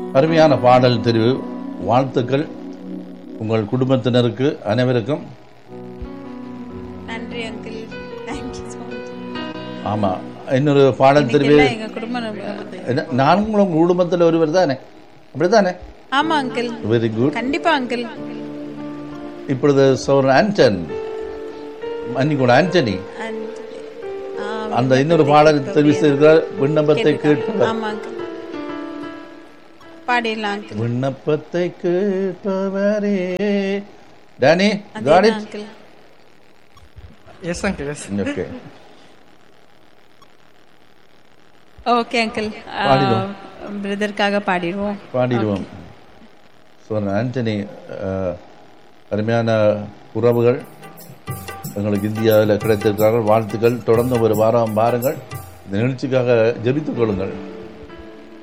அருமையான பாடல் தெரிவு வாழ்த்துக்கள் உங்கள் குடும்பத்தினருக்கு அனைவருக்கும் நன்றி அங்கிள் தேங்க்யூ ஸோ மச் ஆமா இன்னொரு பாடல் தெரிவு எல்லாம் எங்க குடும்பம் ரொம்ப- என்ன, நானும் உங்க குடும்பத்தில் ஒருவர் தானே அப்படித்தானே ஆமா அங்கிள் வெரி குட் கண்டிப்பா அங்கிள் இப்பொழுது சோர் ஆண்டன் மன்னிக்கூட ஆண்டனி அண்ட் அந்த இன்னொரு பாடல் தெரிவு செய்திருக்கிறார் விண்ணப்பத்தை கேட்பவர் ஆமா அங்கிள் பாடிடலாம் அங்கிள் விண்ணப்பத்தை கேட்பவரே Danny got it uncle yes uncle yes okay okay uncle பாடிடுவோம். பிரதருக்காக பாடிடுவோம் பாடிடுவோம் ஸோ ஆண்டனி அஹ், அருமையான உறவுகள் எங்களுக்கு இந்தியாவில் கிடைத்திருக்கிறார்கள் வாழ்த்துக்கள் தொடர்ந்து ஒரு வாரம் பாருங்கள் இந்த நிகழ்ச்சிக்காக ஜெபித்துக் கொள்ளுங்கள்